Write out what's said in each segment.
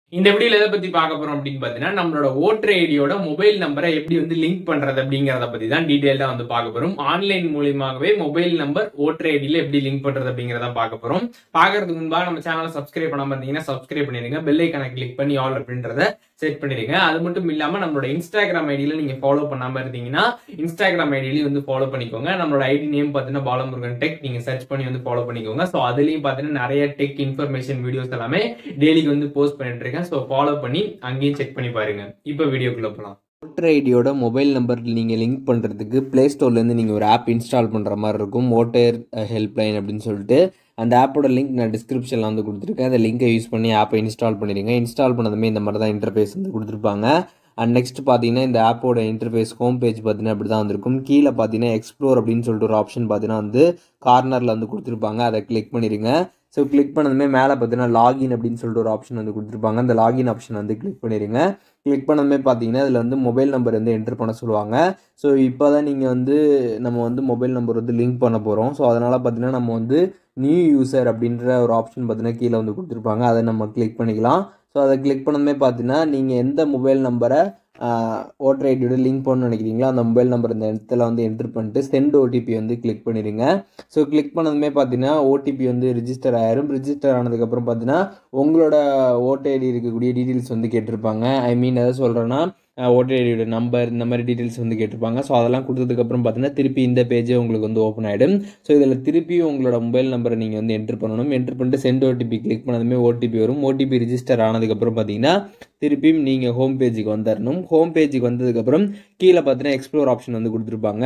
இந்த வீடியோல எதை பத்தி பார்க்க போறோம் அப்படின்னு பாத்தீங்கன்னா நம்மளோட ஓட்டர் ஐடியோட மொபைல் நம்பரை எப்படி வந்து லிங்க் பண்றது அப்படிங்கறத பத்தி தான் டீடைல்டா வந்து பார்க்க போறோம் ஆன்லைன் மூலியமாகவே மொபைல் நம்பர் ஓட்டர் ஐடியில எப்படி லிங்க் பண்றது அப்படிங்கறத பார்க்க போறோம் பாக்குறதுக்கு முன்பாக நம்ம சேனலை சப்ஸ்கிரைப் பண்ணாம இருந்தீங்கன்னா சப்ஸ்கிரைப் பண்ணிருங்க பெல் ஐக்கனை கிளிக் பண்ணி ஆல் அப்படின்றத செட் பண்ணிருங்க அது மட்டும் இல்லாம நம்மளோட இன்ஸ்டாகிராம் ஐடியில நீங்க ஃபாலோ பண்ணாம இருந்தீங்கன்னா இன்ஸ்டாகிராம் ஐடியிலையும் வந்து ஃபாலோ பண்ணிக்கோங்க நம்மளோட ஐடி நேம் பாத்தீங்கன்னா பாலமுருகன் டெக் நீங்க சர்ச் பண்ணி வந்து ஃபாலோ பண்ணிக்கோங்க ஸோ அதுலயும் பாத்தீங்கன்னா நிறைய டெக் இன்ஃபர்மேஷன் வீடியோஸ் எல்லாமே டெய்லிக்கு வந்து போஸ்ட் பண்ணிட்டு இருக்கேன் ஸோ ஃபாலோ பண்ணி அங்கேயும் செக் பண்ணி பாருங்க இப்போ வீடியோக்குள்ள போலாம் ஓட்டர் ஐடியோட மொபைல் நம்பர் நீங்கள் லிங்க் பண்ணுறதுக்கு ப்ளே ஸ்டோர்லேருந்து நீங்கள் ஒரு ஆப் இன்ஸ்டால் பண்ணுற மாதிரி இருக்கும் ஓட்டர் ஹெல்ப்லைன் அப்படின்னு சொல்லிட்டு அந்த ஆப்போட லிங்க் நான் டிஸ்கிரிப்ஷனில் வந்து கொடுத்துருக்கேன் அந்த லிங்கை யூஸ் பண்ணி ஆப்பை இன்ஸ்டால் பண்ணிடுங்க இன்ஸ்டால் பண்ணதுமே இந்த மாதிரி தான் இன்டர்ஃபேஸ் வந்து கொடுத்துருப்பாங்க அண்ட் நெக்ஸ்ட் பார்த்தீங்கன்னா இந்த ஆப்போட இன்டர்ஃபேஸ் ஹோம் பேஜ் பார்த்தீங்கன்னா இப்படி தான் வந்திருக்கும் கீழே பார்த்தீங்கன்னா எக்ஸ்ப்ளோர் அப்படின்னு சொல்லிட்டு ஒரு ஆப்ஷன் பார்த்தீங்கன்னா வந்து கார்னரில் வந்து கொடுத்துருப்பாங்க அதை கிளிக் பண்ணிடுங்க ஸோ கிளிக் பண்ணதுமே மேலே பார்த்தீங்கன்னா லாகின் அப்படின்னு சொல்லிட்டு ஒரு ஆப்ஷன் வந்து கொடுத்துருப்பாங்க அந்த லாகின் ஆப்ஷன் வந்து கிளிக் பண்ணிடுங்க கிளிக் பண்ணதுமே பார்த்தீங்கன்னா இதில் வந்து மொபைல் நம்பர் வந்து என்டர் பண்ண சொல்லுவாங்க ஸோ இப்போ தான் நீங்கள் வந்து நம்ம வந்து மொபைல் நம்பர் வந்து லிங்க் பண்ண போகிறோம் ஸோ அதனால் பார்த்தீங்கன்னா நம்ம வந்து நியூ யூசர் அப்படின்ற ஒரு ஆப்ஷன் பார்த்தீங்கன்னா கீழே வந்து கொடுத்துருப்பாங்க அதை நம்ம கிளிக் பண்ணிக்கலாம் ஸோ அதை கிளிக் பண்ணதுமே பார்த்தீங்கன்னா நீங்கள் எந்த மொபைல் நம்பரை ஓட்டர் ஐடியோட லிங்க் பண்ணணும்னு நினைக்கிறீங்களோ அந்த மொபைல் நம்பர் இந்த இடத்துல வந்து என்ட்ரு பண்ணிட்டு சென்ட் ஓடிபி வந்து கிளிக் பண்ணிடுங்க ஸோ கிளிக் பண்ணதுமே பார்த்தீங்கன்னா ஓடிபி வந்து ரிஜிஸ்டர் ஆயிரும் ரிஜிஸ்டர் ஆனதுக்கப்புறம் பார்த்தீங்கன்னா உங்களோட ஓட்டர் ஐடி இருக்கக்கூடிய டீட்டெயில்ஸ் வந்து கேட்டிருப்பாங்க ஐ மீன் எதை சொல்கிறேன்னா ஓட்டர் ஐடியோட நம்பர் இந்த மாதிரி டீட்டெயில்ஸ் வந்து கேட்டிருப்பாங்க ஸோ அதெல்லாம் கொடுத்ததுக்கப்புறம் பார்த்தீங்கன்னா திருப்பி இந்த பேஜே உங்களுக்கு வந்து ஓப்பன் ஆகிடும் ஸோ இதில் திருப்பி உங்களோட மொபைல் நம்பரை நீங்கள் வந்து என்ட்ரு பண்ணணும் என்ட்ரு பண்ணிட்டு சென்ட் ஓடிபி கிளிக் பண்ணதுமே ஓடிபி வரும் ஓடிபி ரிஜிஸ்டர் ஆனதுக்கப்புறம் பார்த்தீங்கன்னா திருப்பியும் நீங்கள் ஹோம் பேஜுக்கு வந்துடணும் ஹோம் பேஜுக்கு வந்ததுக்கப்புறம் கீழே பார்த்தீங்கன்னா எக்ஸ்ப்ளோர் ஆப்ஷன் வந்து கொடுத்துருப்பாங்க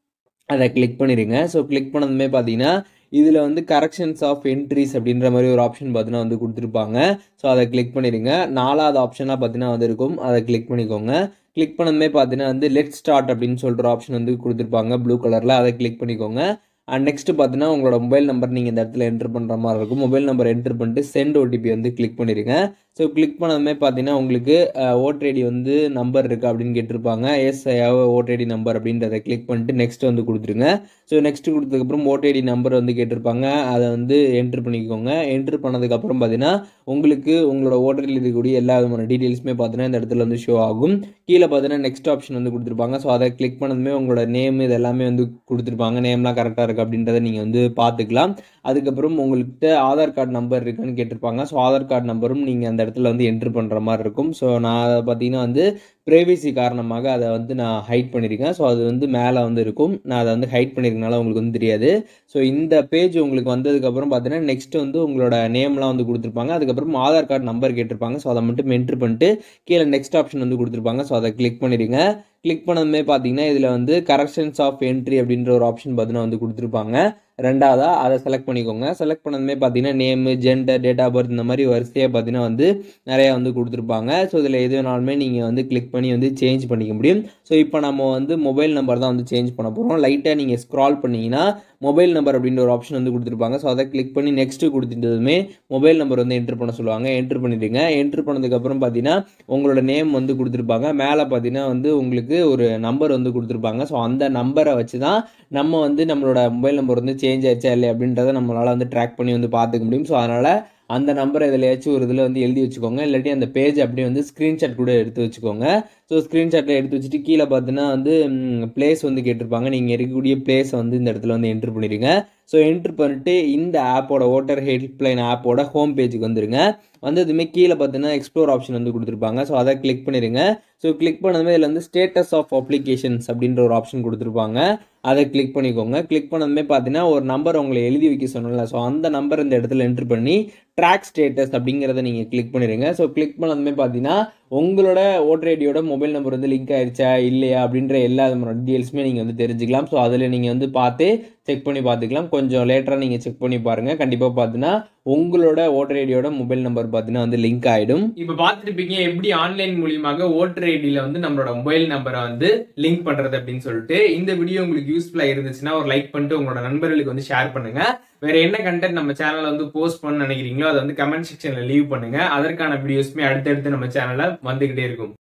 அதை கிளிக் பண்ணிடுங்க ஸோ கிளிக் பண்ணதுமே பார்த்தீங்கன்னா இதில் வந்து கரெக்ஷன்ஸ் ஆஃப் என்ட்ரிஸ் அப்படின்ற மாதிரி ஒரு ஆப்ஷன் பார்த்தீங்கன்னா வந்து கொடுத்துருப்பாங்க ஸோ அதை கிளிக் பண்ணிடுங்க நாலாவது ஆப்ஷனாக பார்த்தீங்கன்னா வந்து இருக்கும் அதை கிளிக் பண்ணிக்கோங்க கிளிக் பண்ணதுமே பார்த்தீங்கன்னா வந்து லெட் ஸ்டார்ட் அப்படின்னு சொல்கிற ஆப்ஷன் வந்து கொடுத்துருப்பாங்க ப்ளூ கலரில் அதை கிளிக் பண்ணிக்கோங்க அண்ட் நெக்ஸ்ட் பார்த்தீங்கன்னா உங்களோட மொபைல் நம்பர் நீங்கள் இந்த இடத்துல என்ட்ரு பண்ணுற மாதிரி இருக்கும் மொபைல் நம்பர் என்ட்ரு பண்ணிட்டு சென்ட் ஓடிபி வந்து கிளிக் பண்ணிடுங்க ஸோ கிளிக் பண்ணதுமே பார்த்தீங்கன்னா உங்களுக்கு ஓட்டர் ஐடி வந்து நம்பர் இருக்குது அப்படின்னு கேட்டிருப்பாங்க எஸ் ஓட்டர் ஐடி நம்பர் அப்படின்றத கிளிக் பண்ணிட்டு நெக்ஸ்ட் வந்து கொடுத்துருங்க ஸோ நெக்ஸ்ட் கொடுத்ததுக்கப்புறம் ஓட்டர் ஐடி நம்பர் வந்து கேட்டிருப்பாங்க அதை வந்து என்ட்ரு பண்ணிக்கோங்க என்ட்ரு பண்ணதுக்கப்புறம் பார்த்தீங்கன்னா உங்களுக்கு உங்களோட ஓட்டர் ஐடி இருக்கக்கூடிய எல்லா விதமான டீட்டெயில்ஸுமே பார்த்தீங்கன்னா இந்த இடத்துல வந்து ஷோ ஆகும் கீழே பார்த்தீங்கன்னா நெக்ஸ்ட் ஆப்ஷன் வந்து கொடுத்துருப்பாங்க ஸோ அதை கிளிக் பண்ணதுமே உங்களோட நேம் இது எல்லாமே வந்து கொடுத்துருப்பாங்க நேம்லாம் கரெக்டாக இருக்குது அப்படின்றத நீங்கள் வந்து பார்த்துக்கலாம் அதுக்கப்புறம் உங்கள்கிட்ட ஆதார் கார்டு நம்பர் இருக்குன்னு கேட்டிருப்பாங்க ஸோ ஆதார் கார்டு நம்பரும் நீங்கள் அந்த இடத்துல வந்து என்ட்ரு பண்ணுற மாதிரி இருக்கும் ஸோ நான் அதை பார்த்தீங்கன்னா வந்து ப்ரைவேசி காரணமாக அதை வந்து நான் ஹைட் பண்ணியிருக்கேன் ஸோ அது வந்து மேலே வந்து இருக்கும் நான் அதை வந்து ஹைட் பண்ணியிருக்கனால உங்களுக்கு வந்து தெரியாது ஸோ இந்த பேஜ் உங்களுக்கு வந்ததுக்கப்புறம் பார்த்தீங்கன்னா நெக்ஸ்ட் வந்து உங்களோட நேம்லாம் வந்து கொடுத்துருப்பாங்க அதுக்கப்புறம் ஆதார் கார்டு நம்பர் கேட்டிருப்பாங்க ஸோ அதை மட்டும் என்ட்ரு பண்ணிட்டு கீழே நெக்ஸ்ட் ஆப்ஷன் வந்து கொடுத்துருப்பாங்க ஸோ அதை கிளிக் பண்ணிடுங்க கிளிக் பண்ணதுமே பார்த்தீங்கன்னா இதில் வந்து கரெக்ஷன்ஸ் ஆஃப் என்ட்ரி அப்படின்ற ஒரு ஆப்ஷன் பார்த்தீங்கன்னா வந்து கொடுத்துருப்பாங்க ரெண்டாவதா அதை செலக்ட் பண்ணிக்கோங்க செலக்ட் பண்ணதுமே பார்த்தீங்கன்னா name gender date of birth இந்த மாதிரி வரிசையாக பார்த்தீங்கன்னா வந்து நிறையா வந்து கொடுத்துருப்பாங்க ஸோ இதில் எது வேணாலுமே நீங்கள் வந்து கிளிக் பண்ணி வந்து சேஞ்ச் பண்ணிக்க முடியும் ஸோ இப்போ நம்ம வந்து மொபைல் நம்பர் தான் வந்து சேஞ்ச் பண்ண போகிறோம் லைட்டாக நீங்கள் ஸ்க்ரால் பண்ணிங்கன்னா மொபைல் நம்பர் அப்படின்ற ஒரு ஆப்ஷன் வந்து கொடுத்துருப்பாங்க ஸோ அதை கிளிக் பண்ணி நெக்ஸ்ட்டு கொடுத்துட்டதுமே மொபைல் நம்பர் வந்து என்ட்ரு பண்ண சொல்லுவாங்க என்ட்ரு பண்ணிடுங்க என்ட்ரு பண்ணதுக்கப்புறம் பார்த்தீங்கன்னா உங்களோட நேம் வந்து கொடுத்துருப்பாங்க மேலே பார்த்தீங்கன்னா வந்து உங்களுக்கு ஒரு நம்பர் வந்து கொடுத்துருப்பாங்க ஸோ அந்த நம்பரை வச்சு தான் நம்ம வந்து நம்மளோட மொபைல் நம்பர் வந்து சேஞ்ச் ஆயிடுச்சா இல்லை அப்படின்றத நம்மளால் வந்து ட்ராக் பண்ணி வந்து பார்த்துக்க முடியும் ஸோ அதனால் அந்த நம்பரை எதுலையாச்சும் ஒரு இதில் வந்து எழுதி வச்சுக்கோங்க இல்லாட்டி அந்த பேஜ் அப்படியே வந்து ஸ்க்ரீன்ஷாட் கூட எடுத்து வச்சுக்கோங்க ஸோ ஸ்க்ரீன்ஷாட்டில் எடுத்து வச்சுட்டு கீழே பார்த்தீங்கன்னா வந்து பிளேஸ் வந்து கேட்டிருப்பாங்க நீங்கள் இருக்கக்கூடிய பிளேஸை வந்து இந்த இடத்துல வந்து என்ட்ரு பண்ணிடுங்க ஸோ என்ட்ரு பண்ணிட்டு இந்த ஆப்போட ஓட்டர் ஹெல்ப்லைன் ஆப்போட ஹோம் பேஜுக்கு வந்துருங்க வந்ததுமே கீழே பார்த்தீங்கன்னா எக்ஸ்ப்ளோர் ஆப்ஷன் வந்து கொடுத்துருப்பாங்க ஸோ அதை கிளிக் பண்ணிடுங்க ஸோ கிளிக் பண்ணதுமே இதில் வந்து ஸ்டேட்டஸ் ஆஃப் அப்ளிகேஷன்ஸ் அப்படின்ற ஒரு ஆப்ஷன் கொடுத்துருப்பாங்க அதை கிளிக் பண்ணிக்கோங்க கிளிக் பண்ணதுமே பார்த்தீங்கன்னா ஒரு நம்பர் உங்களை எழுதி வைக்க சொன்னல ஸோ அந்த நம்பர் இந்த இடத்துல என்ட்ரு பண்ணி ட்ராக் ஸ்டேட்டஸ் அப்படிங்கிறத நீங்கள் கிளிக் பண்ணிடுங்க ஸோ கிளிக் பண்ணதுமே பார்த்தீங்கன்னா உங்களோட ஓட்டர் ஐடியோட மொபைல் நம்பர் வந்து லிங்க் ஆயிடுச்சா இல்லையா அப்படின்ற எல்லா விதமான டீட்டெயில்ஸுமே நீங்கள் வந்து தெரிஞ்சுக்கலாம் ஸோ அதில் நீங்கள் வந்து பார்த்து செக் பண்ணி பார்த்துக்கலாம் கொஞ்சம் லேட்டராக நீங்கள் செக் பண்ணி பாருங்கள் கண்டிப்பாக பார்த்தீங்கன்னா உங்களோட ஓட்டர் ஐடியோட மொபைல் நம்பர் பார்த்தீங்கன்னா வந்து லிங்க் ஆகிடும் இப்ப பாத்துருப்பீங்க எப்படி ஆன்லைன் மூலியமாக ஓட்டர் ஐடியில வந்து நம்மளோட மொபைல் நம்பரை வந்து லிங்க் பண்றது அப்படின்னு சொல்லிட்டு இந்த வீடியோ உங்களுக்கு யூஸ்ஃபுல்லா இருந்துச்சுன்னா ஒரு லைக் பண்ணிட்டு உங்களோட நண்பர்களுக்கு வந்து ஷேர் பண்ணுங்க வேற என்ன கண்டென்ட் நம்ம சேனல்ல வந்து போஸ்ட் பண்ண நினைக்கிறீங்களோ அதை வந்து கமெண்ட் செக்ஷன்ல லீவ் பண்ணுங்க அதற்கான வீடியோஸ்மே அடுத்தடுத்து நம்ம சேனல்ல வந்துகிட்டே இருக்கும்